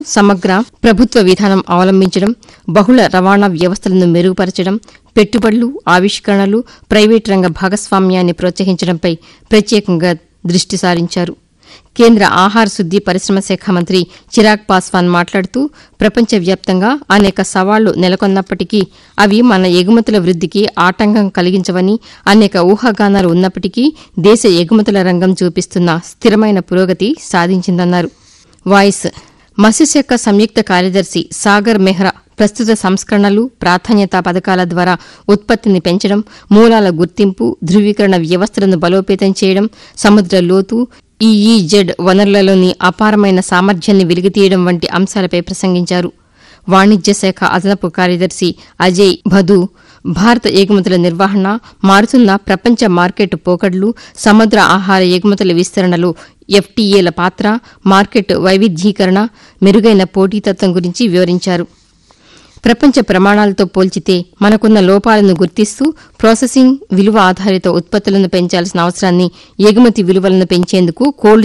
సమగ్ర ప్రభుత్వ విధానం అవలంబించడం బహుళ రవాణా వ్యవస్థలను మెరుగుపరచడం పెట్టుబడులు ఆవిష్కరణలు ప్రైవేటు రంగ భాగస్వామ్యాన్ని ప్రోత్సహించడంపై ప్రత్యేకంగా దృష్టి సారించారు కేంద్ర ఆహార శుద్ది పరిశ్రమ శాఖ మంత్రి చిరాగ్ పాస్వాన్ మాట్లాడుతూ ప్రపంచవ్యాప్తంగా అనేక సవాళ్లు నెలకొన్నప్పటికీ అవి మన ఎగుమతుల వృద్దికి ఆటంకం కలిగించవని అనేక ఊహాగానాలు ఉన్నప్పటికీ దేశ ఎగుమతుల రంగం చూపిస్తున్న స్థిరమైన పురోగతి సాధించిందన్నారు వాయిస్ మత్స్యశాఖ సంయుక్త కార్యదర్శి సాగర్ మెహ్రా ప్రస్తుత సంస్కరణలు ప్రాధాన్యతా పథకాల ద్వారా ఉత్పత్తిని పెంచడం మూలాల గుర్తింపు ధృవీకరణ వ్యవస్థలను బలోపేతం చేయడం సముద్ర లోతు ఈఈజెడ్ వనరులలోని అపారమైన సామర్థ్యాన్ని వెలికితీయడం వంటి అంశాలపై ప్రసంగించారు వాణిజ్య శాఖ అదనపు కార్యదర్శి అజయ్ భదు భారత ఎగుమతుల నిర్వహణ మారుతున్న ప్రపంచ మార్కెట్ పోకడ్లు సముద్ర ఆహార ఎగుమతుల విస్తరణలో ఎఫ్టీఏల పాత్ర మార్కెట్ వైవిధ్యీకరణ మెరుగైన పోటీతత్వం గురించి వివరించారు ప్రపంచ ప్రమాణాలతో పోల్చితే మనకున్న లోపాలను గుర్తిస్తూ ప్రాసెసింగ్ విలువ ఆధారిత ఉత్పత్తులను పెంచాల్సిన అవసరాన్ని ఎగుమతి విలువలను పెంచేందుకు కోల్డ్